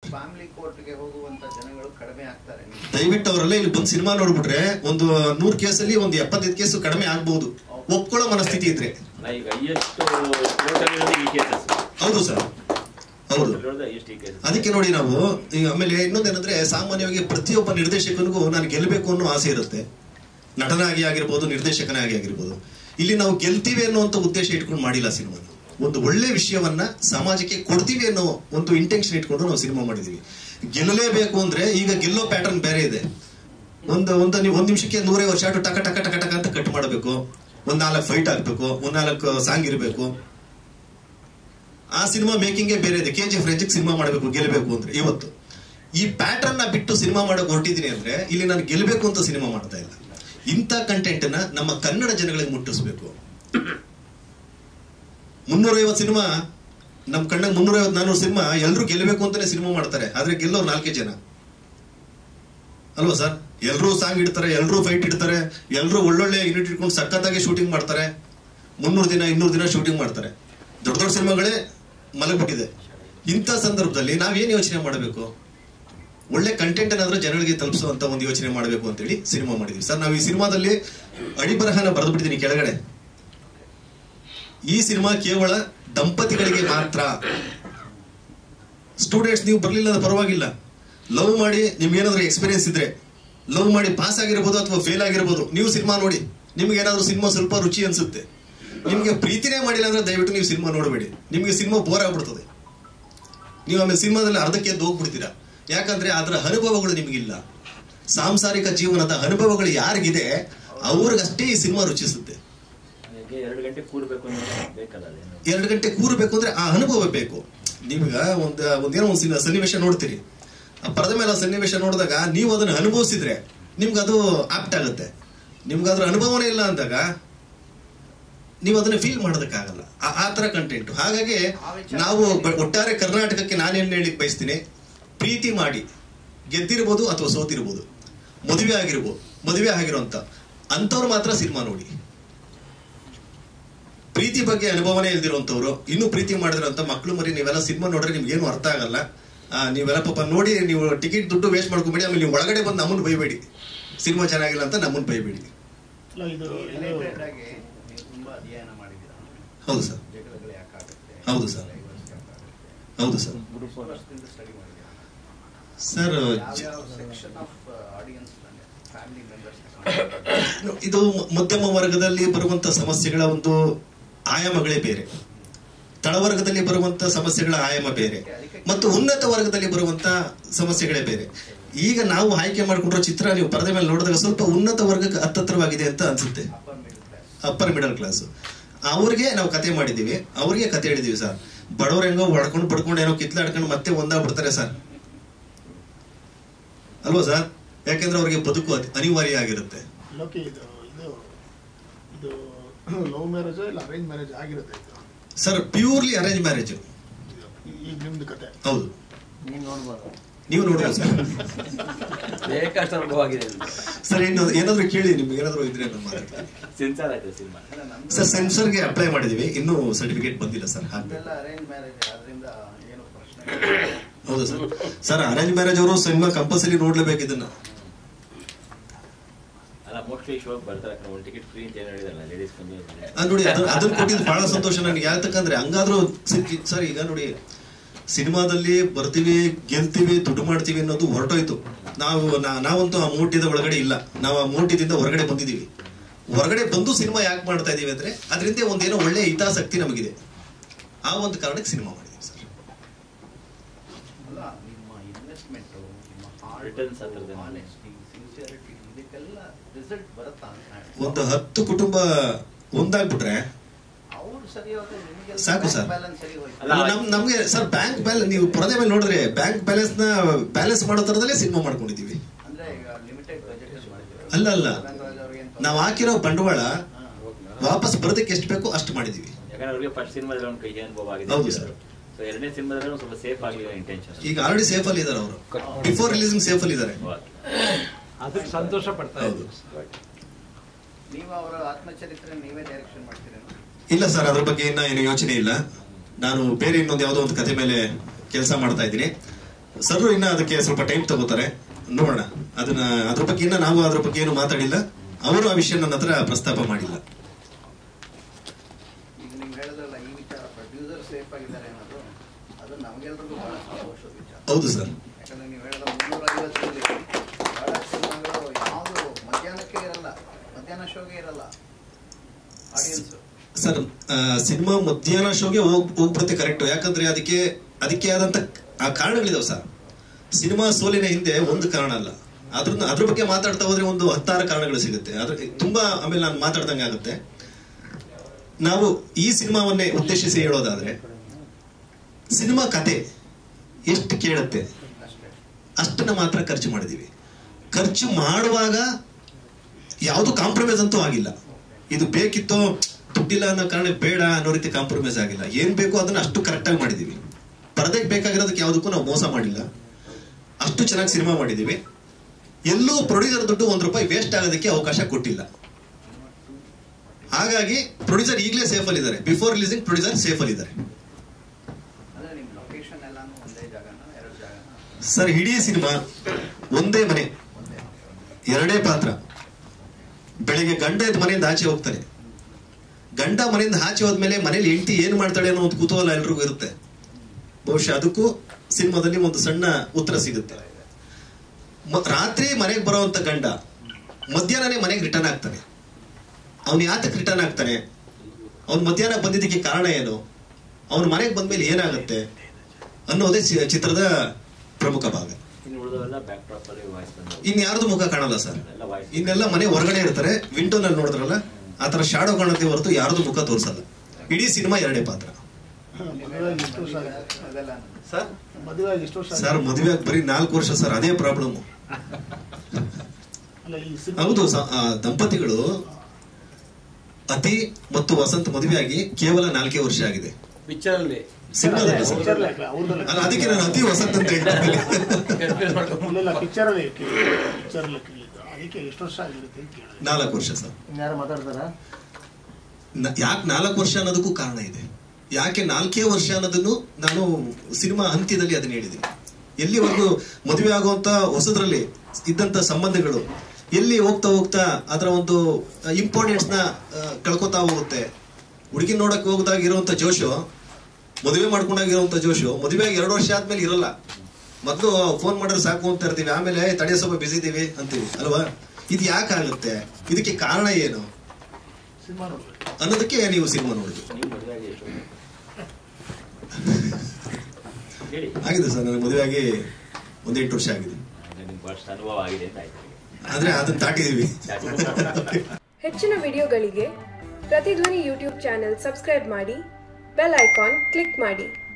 Family ಕೋರ್ಟ್ಗೆ ಹೋಗುವಂತ ಜನಗಳು ಕಡಿಮೆ ಆಗ್ತಾರೆ ದಯವಿಟ್ಟು ಅವರೆಲ್ಲ ಇಲ್ಲಿ ಬಂದು ಸಿನಿಮಾ ನೋಡ್ಬಿಟ್ರೆ ಒಂದು ನೂರ್ ಕೇಸಲ್ಲಿ ಒಂದು ಎಪ್ಪತ್ತೈದು ಕೇಸು ಕಡಿಮೆ ಆಗ್ಬಹುದು ಒಪ್ಕೊಳ್ಳೋ ಮನಸ್ಥಿತಿ ಇದ್ರೆ ನಾ ಈಗ ಹೈಯೆಸ್ಟ್ ಟೋಟಲ್ ಈ ಕೇಸಸ್ ಹೌದು ಸರ್ ಹೌದು ಹೈಯೆಸ್ಟ್ ಈ ಕೇಸಸ್ ಅದಕ್ಕೆ ನೋಡಿ ನಾವು ಈಗ ಆಮೇಲೆ ಇನ್ನೊಂದೇನಂದ್ರೆ ಸಾಮಾನ್ಯವಾಗಿ ಪ್ರತಿಯೊಬ್ಬ ನಿರ್ದೇಶಕನಿಗೂ ನಾನು ಗೆಲ್ಲಬೇಕು ಅನ್ನೋ ಆಸೆ ಇರುತ್ತೆ ನಟನಾಗಿ ಆಗಿರ್ಬೋದು ನಿರ್ದೇಶಕನಾಗಿ ಆಗಿರ್ಬೋದು ಇಲ್ಲಿ ನಾವು ಗೆಲ್ತೀವಿ ಅನ್ನುವಂತ ಉದ್ದೇಶ ಇಟ್ಕೊಂಡು ಮಾಡಿಲ್ಲ ಸಿನಿಮಾ ಒಂದು ಒಳ್ಳೆ ವಿಷಯವನ್ನ ಸಮಾಜಕ್ಕೆ ಕೊಡ್ತೀವಿ ಅನ್ನೋ ಒಂದು ಇಂಟೆನ್ಷನ್ ಇಟ್ಕೊಂಡು ನಾವು ಸಿನಿಮಾ ಮಾಡಿದೀವಿ ಗೆಲ್ಲಲೇಬೇಕು ಅಂದ್ರೆ ಈಗ ಗೆಲ್ಲೋ ಪ್ಯಾಟರ್ನ್ ಬೇರೆ ಇದೆ ಒಂದು ಒಂದು ನೀವು ಒಂದ್ ನಿಮಿಷಕ್ಕೆ ನೂರೈವತ್ತು ಶಾಟ್ ಟಕ ಟಕ ಟಕ ಟಕ ಅಂತ ಕಟ್ ಮಾಡಬೇಕು ಒಂದ್ ನಾಲ್ಕು ಫೈಟ್ ಆಗ್ಬೇಕು ಒಂದ್ ನಾಲ್ಕು ಸಾಂಗ್ ಇರಬೇಕು ಆ ಸಿನಿಮಾ ಮೇಕಿಂಗೇ ಬೇರೆ ಇದೆ ಕೆ ಜಿ ಎಫ್ ರೇಂಜಿಗೆ ಸಿನಿಮಾ ಮಾಡಬೇಕು ಗೆಲ್ಲಬೇಕು ಅಂದ್ರೆ ಇವತ್ತು ಈ ಪ್ಯಾಟರ್ನ್ ನ ಬಿಟ್ಟು ಸಿನಿಮಾ ಮಾಡಕ್ ಹೊರಟಿದ್ದೀನಿ ಅಂದ್ರೆ ಇಲ್ಲಿ ನಾನು ಗೆಲ್ಲಬೇಕು ಅಂತ ಸಿನಿಮಾ ಮಾಡ್ತಾ ಇಲ್ಲ ಇಂಥ ಕಂಟೆಂಟ್ ನ ನಮ್ಮ ಕನ್ನಡ ಜನಗಳಿಗೆ ಮುಟ್ಟಿಸ್ಬೇಕು ಮುನ್ನೂರೈವತ್ತು ಸಿನಿಮಾ ನಮ್ ಕಣ್ಣಾಗ ಮುನ್ನೂರೈವತ್ತು ನಾನೂರು ಸಿನಿಮಾ ಎಲ್ಲರೂ ಗೆಲ್ಲಬೇಕು ಅಂತಾನೆ ಸಿನಿಮಾ ಮಾಡ್ತಾರೆ ಆದ್ರೆ ಗೆಲ್ಲೋರು ನಾಲ್ಕೇ ಜನ ಅಲ್ವಾ ಸರ್ ಎಲ್ಲರೂ ಸಾಂಗ್ ಇಡ್ತಾರೆ ಎಲ್ಲರೂ ಫೈಟ್ ಇಡ್ತಾರೆ ಎಲ್ಲರೂ ಒಳ್ಳೊಳ್ಳೆ ಯೂನಿಟ್ ಇಟ್ಕೊಂಡು ಸಖತ್ತಾಗಿ ಶೂಟಿಂಗ್ ಮಾಡ್ತಾರೆ ಮುನ್ನೂರು ದಿನ ಇನ್ನೂರು ದಿನ ಶೂಟಿಂಗ್ ಮಾಡ್ತಾರೆ ದೊಡ್ಡ ದೊಡ್ಡ ಸಿನಿಮಾಗಳೇ ಮಲಗ್ಬಿಟ್ಟಿದೆ ಇಂಥ ಸಂದರ್ಭದಲ್ಲಿ ನಾವೇನ್ ಯೋಚನೆ ಮಾಡಬೇಕು ಒಳ್ಳೆ ಕಂಟೆಂಟ್ ಏನಾದ್ರೂ ಜನಗಳಿಗೆ ತಲುಪಿಸುವಂತ ಒಂದು ಯೋಚನೆ ಮಾಡಬೇಕು ಅಂತೇಳಿ ಸಿನಿಮಾ ಮಾಡಿದ್ವಿ ಸರ್ ನಾವು ಈ ಸಿನಿಮಾದಲ್ಲಿ ಅಡಿಬರಹನ ಬರೆದು ಬಿಟ್ಟಿದ್ದೀನಿ ಕೆಳಗಡೆ ಈ ಸಿನಿಮಾ ಕೇವಲ ದಂಪತಿಗಳಿಗೆ ಮಾತ್ರ ಸ್ಟೂಡೆಂಟ್ಸ್ ನೀವು ಬರ್ಲಿಲ್ಲ ಅಂದ್ರೆ ಪರವಾಗಿಲ್ಲ ಲವ್ ಮಾಡಿ ನಿಮ್ಗೆ ಏನಾದ್ರು ಎಕ್ಸ್ಪೀರಿಯನ್ಸ್ ಇದ್ರೆ ಲವ್ ಮಾಡಿ ಪಾಸ್ ಆಗಿರ್ಬೋದು ಅಥವಾ ಫೇಲ್ ಆಗಿರ್ಬೋದು ನೀವು ಸಿನಿಮಾ ನೋಡಿ ನಿಮ್ಗೆ ಏನಾದ್ರು ಸಿನಿಮಾ ಸ್ವಲ್ಪ ರುಚಿ ಅನ್ಸುತ್ತೆ ನಿಮ್ಗೆ ಪ್ರೀತಿನೇ ಮಾಡಿಲ್ಲ ಅಂದ್ರೆ ದಯವಿಟ್ಟು ನೀವು ಸಿನಿಮಾ ನೋಡಬೇಡಿ ನಿಮ್ಗೆ ಸಿನಿಮಾ ಬೋರ್ ಆಗ್ಬಿಡ್ತದೆ ನೀವು ಆಮೇಲೆ ಸಿನಿಮಾದಲ್ಲಿ ಅರ್ಧಕ್ಕೆ ಎದ್ದು ಹೋಗ್ಬಿಡ್ತೀರಾ ಯಾಕಂದ್ರೆ ಅದರ ಅನುಭವಗಳು ನಿಮಗಿಲ್ಲ ಸಾಂಸಾರಿಕ ಜೀವನದ ಅನುಭವಗಳು ಯಾರಿಗಿದೆ ಅವ್ರಿಗಷ್ಟೇ ಈ ಸಿನಿಮಾ ರುಚಿಸುತ್ತೆ ನನಗೆ ಎರಡು ಗಂಟೆ ಕೂರ್ಬೇಕು ಅಂದ್ರೆ ಬೇಕಲ್ಲ ಅದೇನು ಎರಡು ಗಂಟೆ ಕೂರಬೇಕು ಅಂದ್ರೆ ಆ ಅನುಭವ ಬೇಕು ನಿಮ್ಗ ಒಂದ್ ಒಂದೇನೋ ಒಂದ್ ಸಿನ- ಸನ್ನಿವೇಶ ನೋಡ್ತೀರಿ ಆ ಪರದ ಮೇಲೆ ಆ ಸನ್ನಿವೇಶ ನೋಡಿದಾಗ ನೀವು ಅದನ್ನ ಅನುಭವಿಸಿದ್ರೆ ನಿಮ್ಗೆ ಅದು ಆಪ್ಟ್ ಆಗುತ್ತೆ ನಿಮ್ಗೆ ಅದ್ರ ಅನುಭವನೇ ಇಲ್ಲ ಅಂದಾಗ ನೀವು ಅದನ್ನ ಫೀಲ್ ಮಾಡೋದಕ್ಕಾಗಲ್ಲ ಆ- ಆ ತರ ಕಂಟೆಂಟ್ ಹಾಗಾಗಿ ನಾವು ಬ- ಒಟ್ಟಾರೆ ಕರ್ನಾಟಕಕ್ಕೆ ನಾನೇನ್ ಹೇಳಿಕ್ ಬಯಸ್ತೀನಿ ಪ್ರೀತಿ ಮಾಡಿ ಗೆದ್ದಿರ್ಬೋದು ಅಥವಾ ಸೋತಿರ್ಬೋದು ಮದುವೆ ಆಗಿರ್ಬೋದು ಮದುವೆ ಆಗಿರೋಂತ ಅಂಥವ್ರು ಮಾತ್ರ ಸಿನಿಮಾ ನೋಡಿ ಪ್ರೀತಿ ಬಗ್ಗೆ ಅನುಭವನೇ ಇಲ್ದಿರೋಂಥವ್ರು ಇನ್ನೂ ಪ್ರೀತಿ ಮಾಡಿದಿರೋಂಥ ಮಕ್ಕಳು ಮರಿ ನೀವೆಲ್ಲ ಸಿನಿಮಾ ನೋಡ್ರೆ ನಿಮ್ಗೆ ಏನು ಅರ್ಥ ಆಗಲ್ಲ ಆ, ನೀವೆಲ್ಲ ಪಾಪ ನೋಡಿ ನೀವು ಟಿಕೆಟ್ ದುಡ್ಡು ವೇಸ್ಟ್ ಮಾಡ್ಕೊಬೇಡಿ ಆಮೇಲೆ ನೀವು ಒಳಗಡೆ ಬಂದು ನಮ್ಮನ್ನು ಬೈಬೇಡಿ ಸಿನಿಮಾ ಚೆನ್ನಾಗಿಲ್ಲ ಅಂತ ನಮ್ಮನ್ನು ಬೈಬೇಡಿ ಅಲ್ಲ ಇದು ಇದು ರಿಲೇಟೆಡ್ ಆಗಿ ನೀವು ತುಂಬಾ ಅಧ್ಯಯನ ಮಾಡಿದ್ದೀರಾ ಹೌದು ಸರ್ ಜಗಳಗಳು ಯಾಕಾಗುತ್ತೆ ಹೌದು ಸರ್. Divorce ಯಾಕಾಗುತ್ತೆ? ಹೌದು ಸರ್ ಎಷ್ಟು ವರ್ಷದಿಂದ ಸ್ಟಡಿ ಮಾಡಿದ್ದೀರಾ ಸರ್ ಯಾವ್ಯಾವ section of audience family members ಇದು ಮಧ್ಯಮ ವರ್ಗದಲ್ಲಿ ಬರುವಂತ ಸಮಸ್ಯೆಗಳ ಒಂದು ಆಯಾಮಗಳೇ ಬೇರೆ ತಳವರ್ಗದಲ್ಲಿ ಬರುವಂತ ಸಮಸ್ಯೆಗಳ ಆಯಾಮ ಬೇರೆ ಮತ್ತು ಉನ್ನತ ವರ್ಗದಲ್ಲಿ ಬರುವಂತ ಸಮಸ್ಯೆಗಳೇ ಬೇರೆ ಈಗ ನಾವು ಆಯ್ಕೆ ಮಾಡ್ಕೊಂಡಿರೋ ಚಿತ್ರ ನೀವು ಪರದೆ ಮೇಲೆ ನೋಡಿದಾಗ ಸ್ವಲ್ಪ ಉನ್ನತ ವರ್ಗಕ್ಕೆ ಹತ್ತತ್ರವಾಗಿದೆ ಅಂತ ಅನ್ಸುತ್ತೆ upper middle class upper middle class ಅವ್ರಿಗೆ ನಾವು ಕತೆ ಮಾಡಿದೀವಿ ಅವ್ರಿಗೆ ಕತೆ ಹೇಳಿದೀವಿ ಸರ್ ಬಡವ್ರ ಹೆಂಗೋ ಹೊಡ್ಕೊಂಡು ಬಡ್ಕೊಂಡು ಏನೋ ಕಿತ್ಲಾಡ್ಕೊಂಡು ಮತ್ತೆ ಒಂದಾಗ್ಬಿಡ್ತಾರೆ ಸರ್ ಅಲ್ವಾ ಸರ್ ಯಾಕೆಂದ್ರೆ ಅವ್ರಿಗೆ ಬದುಕು ಅತಿ- ಅನಿವಾರ್ಯ ಆಗಿರುತ್ತೆ ಲೋಕಿ ಇದು ಇದು ಇದು ಲವ್ ಮ್ಯಾರೇಜ್ ಇಲ್ಲ ಅರೇಂಜ್ ಮ್ಯಾರೇಜ್ ಆಗಿರುತ್ತೆ ಇದು ಸರ್ ಪ್ಯೂರ್ಲಿ ಅರೇಂಜ್ ಮ್ಯಾರೇಜ್ ಇದು ಈಗ ನಿಮ್ದು ಕತೆ ಹೌದು ನೀವು ನೋಡ್ಬೋದು ನೀವು ನೋಡ್ಬೋದು ಸರ್ ಬೇಕಷ್ಟು ಅನುಭವ ಆಗಿದೆ ನಿಮ್ಗೆ. ಸರ್ ಇನ್ನು ಏನಾದ್ರು ಕೇಳಿ ನಿಮ್ಗೆ ಏನಾದ್ರು ಇದ್ರೆ ನಾನು ಮಾತಾಡ್ತೀನಿ ಸೆನ್ಸಾರ್ ಆಯ್ತು ಸಿನಿಮಾ ಅಲ್ಲ ನಮ್ದು ಸರ್ ಸೆನ್ಸರ್ಗೆ ಅಪ್ಲೈ ಮಾಡಿದೀವಿ ಇನ್ನೂ ಸರ್ಟಿಫಿಕೇಟ್ ಬಂದಿಲ್ಲ ಸರ್ ಹಾಕ್ಬೇಕು ನಮ್ದೆಲ್ಲ ಅರೇಂಜ್ ಮ್ಯಾರೇಜ್ ಆದ್ರಿಂದ ಏನು ಪ್ರಶ್ನೆ ಹೌದು ಸರ್ ಸರ್ ಅರೇಂಜ್ ಮ್ಯಾರೇಜ್ ಅವರು ಸಿನಿಮಾ ಕಂಪಲ್ಸರಿ ನೋಡ್ಲೇಬೇಕು ಇದನ್ನ ಅಲ್ಲ ಮೋಸ್ಟ್ಲಿ ಶೋ ಬರ್ತಾರೆ ಒಂದು ಟಿಕೆಟ್ ಫ್ರೀ ಅಂತ ಏನು ಹೇಳಿದಾರಲ್ಲ ಲೇಡೀಸ್ ಬಂದು ಆ, ನೋಡಿ ಅದು ಅದನ್ನ ಕೊಟ್ಟಿದ್ದು ಬಹಳ ಸಂತೋಷ ನನಗೆ ಯಾಕಂದ್ರೆ ಹಂಗಾದ್ರೂ ಸಿಕ್ಕಿ- ಸರ್ ಈಗ ನೋಡಿ ಸಿನಿಮಾದಲ್ಲಿ ಬರ್ತೀವಿ ಗೆಲ್ತೀವಿ ದುಡ್ಡು ಮಾಡ್ತೀವಿ ಅನ್ನೋದು ಹೊರಟೋಯ್ತು ನಾವು ನಾ- ನಾವಂತೂ ಆ ಮೂಟಿದ ಒಳಗಡೆ ಇಲ್ಲ ನಾವು ಆ ಮೂಟಿದಿಂದ ಹೊರಗಡೆ ಬಂದಿದ್ದೀವಿ ಹೊರಗಡೆ ಬಂದು ಸಿನಿಮಾ ಯಾಕೆ ಮಾಡ್ತಾ ಇದೀವಿ ಅಂದ್ರೆ ಅದರಿಂದ ಒಂದೇನೋ ಒಳ್ಳೆ ಹಿತಾಸಕ್ತಿ ನಮಗಿದೆ ಆ ಒಂದು ಕಾರಣಕ್ಕೆ ಸಿನಿಮಾ ಮಾಡಿದ್ದೀವಿ ಸರ್ ಅಲ್ಲ ನಿಮ್ಮ ಇನ್ವೆಸ್ಟ್ಮೆಂಟ್ ನಿಮ್ಮ Returns ಅದ್ರದ್ದು. ಆನೆಸ್ಟಿ ಸಿನ್ಸಿಯರಿಟಿ ಇದಕ್ಕೆಲ್ಲ ರಿಸಲ್ಟ್ ಬರುತ್ತಾ ಅಂತ ಹೇಳಿ. ಒಂದು ಹತ್ತು ಕುಟುಂಬ ಒಂದಾಗ್ಬಿಟ್ರೆ ಅವ್ರು ಸರಿ ಹೋದ್ರೆ ನಿಮಗೆ ಸಾಕು ಸರ್. ಬ್ಯಾಲೆನ್ಸ್ ಸರಿ ಹೋಯ್ತು ಅಲ್ಲ, ನಮ್ ನಮ್ಗೆ ಸರ್ ಬ್ಯಾಂಕ್ ಬ್ಯಾಲೆನ್ಸ್ ನೀವು ಪರದೆ ಮೇಲೆ ನೋಡಿದ್ರೆ ಬ್ಯಾಂಕ್ ಬ್ಯಾಲೆನ್ಸ್ ನ ಬ್ಯಾಲೆನ್ಸ್ ಮಾಡೋ ತರದಲ್ಲೇ ಸಿನಿಮಾ ಮಾಡ್ಕೊಂಡಿದೀವಿ ಅಂದ್ರೆ ಈಗ ಲಿಮಿಟೆಡ್ ಬಜೆಟ್ ಮಾಡಿದ್ರು ಅಲ್ಲ, ಅಲ್ಲ. ರಂಗರಾಜ್ ಅವ್ರಿಗೆ ಏನ್ ನಾವು ಹಾಕಿರೋ ಬಂಡವಾಳ ವಾಪಸ್ ಬರೋದಕ್ಕೆ ಎಷ್ಟು ಬೇಕೋ ಅಷ್ಟು ಮಾಡಿದೀವಿ ಯಾಕಂದ್ರೆ ಅವ್ರಿಗೆ ಫಸ್ಟ್ ಸಿನಿಮಾದಲ್ಲಿ ಒಂದು ಕೈ ಅನುಭವ ಆಗಿದೆ ಹೌದು ಸರ್. ಸೊ ಎರಡನೇ ಸಿನಿಮಾದಲ್ಲಿ ಒಂದು ಸ್ವಲ್ಪ ಸೇಫ್ ಆಗಲಿ ಇಂಟೆನ್ಷನ್ ಈಗ ಆಲ್ರೆಡಿ ಸೇಫ್ ಅಲ್ಲಿ ಇದಾರೆ ಅವರು ಬಿಫೋರ್ ರಿಲೀಸಿಂಗ್ ಸೇಫ್ ಅಲ್ಲಿ ಇದಾರೆ ಅದಕ್ಕೆ ಸಂತೋಷ ಪಡ್ತಾ ಹೌದು. ಇದ್ದೀನಿ ನೀವು ಅವರ ಆತ್ಮಚರಿತ್ರೆ ನೀವೇ ಡೈರೆಕ್ಷನ್ ಮಾಡ್ತೀರೇನೋ ಇಲ್ಲ ಸರ್ ಅದ್ರ ಬಗ್ಗೆ ಇನ್ನ ಏನು ಯೋಚನೆ ಇಲ್ಲ ನಾನು ಬೇರೆ ಇನ್ನೊಂದು ಯಾವುದೋ ಒಂದು ಕತೆ ಮೇಲೆ ಕೆಲಸ ಮಾಡ್ತಾ ಇದ್ದೀನಿ ಸರ್ ಇನ್ನ ಅದಕ್ಕೆ ಸ್ವಲ್ಪ ಟೈಮ್ ತಗೋತಾರೆ ನೋಡೋಣ ಅದನ್ನ ಅದ್ರ ಬಗ್ಗೆ ಇನ್ನ ನಾವು ಅದ್ರ ಬಗ್ಗೆ ಏನು ಮಾತಾಡಿಲ್ಲ ಅವರು ಆ ವಿಷಯ ನನ್ನ ಹತ್ರ ಪ್ರಸ್ತಾಪ ಮಾಡಿಲ್ಲ ಈಗ ನೀವು ಹೇಳಿದ್ರಲ್ಲ ಈ ವಿಚಾರ ಪ್ರೊಡ್ಯೂಸರ್ ಸೇಫ್ ಆಗಿದ್ದಾರೆ ಅನ್ನೋದು ಅದು ನಮಗೆಲ್ರಿಗೂ ಬಹಳ ಸಂತೋಷದ ವಿಚಾರ ಹೌದು ಸರ್ ಯಾಕಂದ್ರೆ ನೀವು ಹೇಳಿದ ಮುನ್ನೂರ ಐವತ್ತರಲ್ಲಿ ಬಹಳಷ್ಟು ಸಿನಿಮಾಗಳು ಯಾವುದು ಮಧ್ಯಾಹ್ನಕ್ಕೆ ಇರಲ್ಲ ಮಧ್ಯಾಹ್ನ ಶೋಗೆ ಇರಲ್ಲ ಆಡಿಯನ್ಸ್ ಸರ್ ಸಿನಿಮಾ ಮಧ್ಯಾಹ್ನ ಶೋಗೆ ಹೋಗ್ ಹೋಗ್ಬರುತ್ತೆ ಕರೆಕ್ಟ್ ಯಾಕಂದ್ರೆ ಅದಕ್ಕೆ ಅದಕ್ಕೆ ಆದಂತ ಆ ಕಾರಣಗಳಿದಾವೆ ಸರ್ ಸಿನಿಮಾ ಸೋಲಿನ ಹಿಂದೆ ಒಂದು ಕಾರಣ ಅಲ್ಲ ಅದ್ರ ಅದ್ರ ಬಗ್ಗೆ ಮಾತಾಡ್ತಾ ಹೋದ್ರೆ ಒಂದು ಹತ್ತಾರು ಕಾರಣಗಳು ಸಿಗುತ್ತೆ ಅದ್ರ ತುಂಬಾ ಆಮೇಲೆ ನಾನು ಮಾತಾಡ್ದಂಗೆ ಆಗುತ್ತೆ ನಾವು ಈ ಸಿನಿಮಾವನ್ನೇ ಉದ್ದೇಶಿಸಿ ಹೇಳೋದಾದ್ರೆ ಸಿನಿಮಾ ಕತೆ ಎಷ್ಟು ಕೇಳುತ್ತೆ ಅಷ್ಟೇ ಅಷ್ಟನ್ನ ಮಾತ್ರ ಖರ್ಚು ಮಾಡಿದೀವಿ ಖರ್ಚು ಮಾಡುವಾಗ ಯಾವುದು ಕಾಂಪ್ರಮೈಸ್ ಅಂತೂ ಆಗಿಲ್ಲ ಇದು ಬೇಕಿತ್ತೋ ದುಡ್ಡಿಲ್ಲ ಅನ್ನೋ ಕಾರಣಕ್ಕೆ ಬೇಡ ಅನ್ನೋ ರೀತಿ ಕಾಂಪ್ರಮೈಸ್ ಆಗಿಲ್ಲ ಏನ್ ಬೇಕೋ ಅದನ್ನ ಅಷ್ಟು ಕರೆಕ್ಟ್ ಆಗಿ ಮಾಡಿದೀವಿ ಪರದೆಗೆ ಬೇಕಾಗಿರೋದಕ್ಕೆ ಯಾವುದಕ್ಕೂ ನಾವು ಮೋಸ ಮಾಡಿಲ್ಲ ಅಷ್ಟು ಚೆನ್ನಾಗಿ ಸಿನಿಮಾ ಮಾಡಿದೀವಿ ಎಲ್ಲೂ ಪ್ರೊಡ್ಯೂಸರ್ ದುಡ್ಡು ಒಂದ್ ರೂಪಾಯಿ ವೇಸ್ಟ್ ಆಗೋದಕ್ಕೆ ಅವಕಾಶ ಕೊಟ್ಟಿಲ್ಲ ಹಾಗಾಗಿ ಪ್ರೊಡ್ಯೂಸರ್ ಈಗಲೇ ಸೇಫ್ ಅಲ್ಲಿ ಇದ್ದಾರೆ ಬಿಫೋರ್ ರಿಲೀಸಿಂಗ್ ಪ್ರೊಡ್ಯೂಸರ್ ಸೇಫ್ ಅಲ್ಲಿ ಇದ್ದಾರೆ ಅಂದ್ರೆ ನಿಮ್ಮ ಲೊಕೇಶನ್ ಎಲ್ಲಾನು ಒಂದೇ ಜಾಗನ ಎರಡು ಜಾಗನ ಸರ್ ಇಡೀ ಸಿನಿಮಾ ಒಂದೇ ಮನೆ ಒಂದೇ ಎರಡೇ ಪಾತ್ರ ಬೆಳಿಗ್ಗೆ ಗಂಡ ಎದ್ದು ಮನೆಯಿಂದ ಆಚೆ ಹೋಗ್ತಾನೆ ಗಂಡ ಮನೆಯಿಂದ ಆಚೆ ಹೋದ್ಮೇಲೆ ಮನೇಲಿ ಹೆಂಡತಿ ಏನ್ ಮಾಡ್ತಾಳೆ ಅನ್ನೋ ಒಂದು ಕುತೂಹಲ ಎಲ್ರಿಗೂ ಇರುತ್ತೆ ಬಹುಶಃ ಅದಕ್ಕೂ ಸಿನಿಮಾದಲ್ಲಿ ಒಂದು ಸಣ್ಣ ಉತ್ತರ ಸಿಗುತ್ತೆ ಮ- ರಾತ್ರಿ ಮನೆಗೆ ಬರೋವಂತ ಗಂಡ ಮಧ್ಯಾಹ್ನನೇ ಮನೆಗೆ ರಿಟರ್ನ್ ಆಗ್ತಾನೆ ಅವ್ನು ಯಾತಕ್ಕೆ ರಿಟರ್ನ್ ಆಗ್ತಾನೆ ಅವ್ನು ಮಧ್ಯಾಹ್ನ ಬಂದಿದ್ದಕ್ಕೆ ಕಾರಣ ಏನು ಅವ್ನ ಮನೆಗೆ ಬಂದ್ಮೇಲೆ ಏನಾಗುತ್ತೆ ಅನ್ನೋದೇ ಚಿ- ಚಿತ್ರದ ಪ್ರಮುಖ ಭಾಗ ಇನ್ನು ಉಳಿದವೆಲ್ಲ ಬ್ಯಾಕ್ ಡ್ರಾಪ್ ಅಲ್ಲಿ ವಾಯ್ಸ್ ಬಂದು ಇನ್ಯಾರ್ದು ಮುಖ ಕಾಣಲ್ಲ ಸರ್ ಎಲ್ಲ ವಾಯ್ಸ್ ಇನ್ನೆಲ್ಲ ಮನೆ ಹೊರಗಡೆ ಇರ್ತಾರೆ ವಿಂಡೋನಲ್ಲಿ ನೋಡಿದ್ರಲ್ಲ ಆ ತರ ಶಾಡೋ ಕಾಣುತ್ತೆ ಹೊರತು ಯಾರ್ದು ಮುಖ ತೋರಿಸಲ್ಲ ಇಡೀ ಸಿನಿಮಾ ಎರಡೇ ಪಾತ್ರ ಮದುವೆ ಆಗಿ ಎಷ್ಟು ವರ್ಷ ಆಗಿದೆ ಅದೆಲ್ಲ ಸರ್ ಮದುವೆ ಆಗಿ ಎಷ್ಟು ವರ್ಷ ಆಗಿದೆ? ಸರ್ ಮದುವೆ ಆಗಿ ಬರೀ ನಾಲ್ಕು ವರ್ಷ ಸರ್ ಅದೇ ಪ್ರಾಬ್ಲಮ್ ಅಲ್ಲ ಈ ಸಿನಿಮಾ ಹೌದು ಸ- ಆ ದಂಪತಿಗಳು ಅತಿ ಮತ್ತು ವಸಂತ್ ಮದುವೆಯಾಗಿ ಕೇವಲ ನಾಲ್ಕೇ ವರ್ಷ ಆಗಿದೆ ಪಿಕ್ಚರ್ ಅಲ್ಲಿ ಸಿನಿಮಾದಲ್ಲಿ ಸರ್ ಪಿಕ್ಚರ್ ಅವ್ರದ್ದಲ್ಲ ಅಲ್ಲ ಅದಕ್ಕೆ ನಾನು ಅತಿ ವಸಂತ್ ಅಂತ ಹೇಳ್ತೀನಿ Confuse ಮಾಡ್ಕೊಂಡು. ಇಲ್ಲ ಪಿಕ್ಚರ್ ಅಲ್ಲಿ ಪಿಕ್ಚರ್ ಅಲ್ಲಿ ಕೇಳಿದ್ದು ಅದಕ್ಕೆ ಎಷ್ಟು ವರ್ಷ ಆಗಿರುತ್ತೆ ಅಂತ ಕೇಳಿದೆ ನಾಲ್ಕು ವರ್ಷ ಸರ್ ಇನ್ಯಾರು ಮಾತಾಡ್ತಾರ ಯಾಕೆ ನಾಲ್ಕು ವರ್ಷ ಅನ್ನೋದಕ್ಕೂ ಕಾರಣ ಇದೆ ಯಾಕೆ ನಾಲ್ಕೇ ವರ್ಷ ಅನ್ನೋದನ್ನು ನಾನು ಸಿನಿಮಾ ಅಂತ್ಯದಲ್ಲಿ ಅದನ್ನ ಹೇಳಿದ್ದೀನಿ ಎಲ್ಲಿವರೆಗೂ ಮದುವೆ ಆಗುವಂತ ಹೊಸದ್ರಲ್ಲಿ ಇದ್ದಂತ ಸಂಬಂಧಗಳು ಎಲ್ಲಿ ಹೋಗ್ತಾ ಹೋಗ್ತಾ ಅದರ ಒಂದು ಇಂಪಾರ್ಟೆನ್ಸ್ ನ ಆ, ಕಳ್ಕೊತಾ ಹೋಗುತ್ತೆ ಹುಡುಗಿ ನೋಡಕ್ ಹೋಗದಾಗ ಇರುವಂತ ಜೋಶು ಮದುವೆ ಮಾಡ್ಕೊಂಡಾಗಿರುವಂತ ಜೋಶು ಮದುವೆ ಆಗಿ ಎರಡು ವರ್ಷ ಆದ್ಮೇಲೆ ಇರಲ್ಲ ಮೊದಲು ಫೋನ್ ಮಾಡಿದ್ರೆ ಸಾಕು ಅಂತ ಇರ್ತೀವಿ ಆಮೇಲೆ ತಡೆ ಸ್ವಲ್ಪ ಬಿಸಿ ಇದೀವಿ ಅಂತೀವಿ ಅಲ್ವಾ ಇದು ಯಾಕಾಗುತ್ತೆ ಇದಕ್ಕೆ ಕಾರಣ ಏನು ಸಿನಿಮಾ ನೋಡ್ಬೇಕು ಅನ್ನೋದಕ್ಕೆ ನೀವು ಸಿನಿಮಾ ನೋಡಿದ್ವಿ ನೀವು ಮದುವೆ ಆಗಿ ಎಷ್ಟು ಹೇಳಿ ಆಗಿದೆ ಸರ್ ನನ್ನ ಮದುವೆ ಆಗಿ ಒಂದು ಎಂಟು ವರ್ಷ ಆಗಿದೆ ಅಂದ್ರೆ ನಿಮ್ಗೆ ವರ್ಷ ಅನುಭವ ಆಗಿದೆ ಅಂತ ಆಯ್ತು ಆದ್ರೆ ಅದನ್ನ ದಾಟಿದೀವಿ ಹೆಚ್ಚಿನ ವಿಡಿಯೋಗಳಿಗೆ ಪ್ರತಿಧ್ವನಿ ಯೂಟ್ಯೂಬ್ ಚಾನೆಲ್ ಸಬ್ಸ್ಕ್ರೈಬ್ ಮಾಡಿ ಬೆಲ್ ಐಕಾನ್ ಕ್ಲಿಕ್ ಮಾಡಿ